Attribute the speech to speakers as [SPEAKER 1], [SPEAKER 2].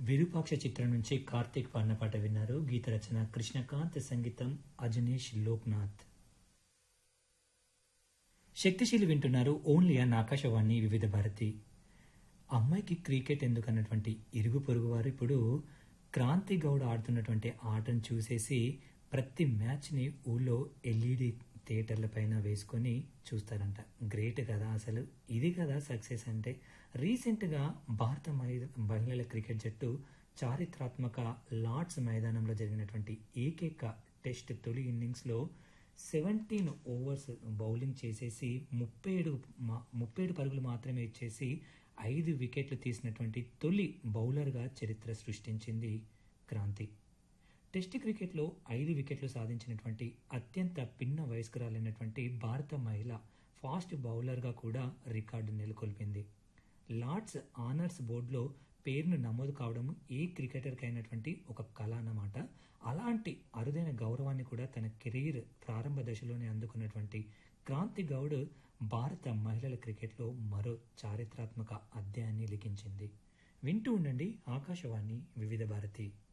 [SPEAKER 1] విరూపాక్ష చిత్రం నుంచి కార్తీక్ పాడిన పాట విన్నారు గీత రచన కృష్ణకాంత్ సంగీతం అజనీష్ లోక్నాథ్ శక్తిశీలి వింటున్నారు ఓన్లీ అన్ ఆకాశవాణి వివిధ భారతి అమ్మాయికి క్రికెట్ ఎందుకు అన్నటువంటి ఇరుగు పొరుగు వారు ఇప్పుడు క్రాంతి గౌడ్ ఆడుతున్నటువంటి ఆటను చూసేసి ప్రతి మ్యాచ్ని ఊళ్ళో ఎల్ఈడి థియేటర్ల పైన వేసుకొని చూస్తారంట గ్రేట్ కదా అసలు ఇది కదా సక్సెస్ అంటే రీసెంట్గా భారత మహి- మహిళల క్రికెట్ జట్టు చారిత్రాత్మక లార్డ్స్ మైదానంలో జరిగినటువంటి ఏకైక టెస్ట్ తొలి ఇన్నింగ్స్లో సెవెంటీన్ ఓవర్స్ బౌలింగ్ చేసేసి ముప్పై ఏడు మా- ముప్పై ఏడు పరుగులు మాత్రమే ఇచ్చేసి ఐదు వికెట్లు తీసినటువంటి తొలి బౌలర్గా చరిత్ర సృష్టించింది క్రాంతి టెస్ట్ క్రికెట్లో ఐదు వికెట్లు సాధించినటువంటి అత్యంత పిన్న వయస్కురాలైనటువంటి భారత మహిళ ఫాస్ట్ బౌలర్గా కూడా రికార్డు నెలకొల్పింది లార్డ్స్ ఆనర్స్ బోర్డులో పేరును నమోదు కావడం ఏ క్రికెటర్కి అయినటువంటి ఒక కళ అన్నమాట అలాంటి అరుదైన గౌరవాన్ని కూడా తన కెరీర్ ప్రారంభ దశలోనే అందుకున్నటువంటి క్రాంతి గౌడ్ భారత మహిళల క్రికెట్లో మరో చారిత్రాత్మక అధ్యాయాన్ని లిఖించింది వింటూ ఉండండి ఆకాశవాణి వివిధ భారతి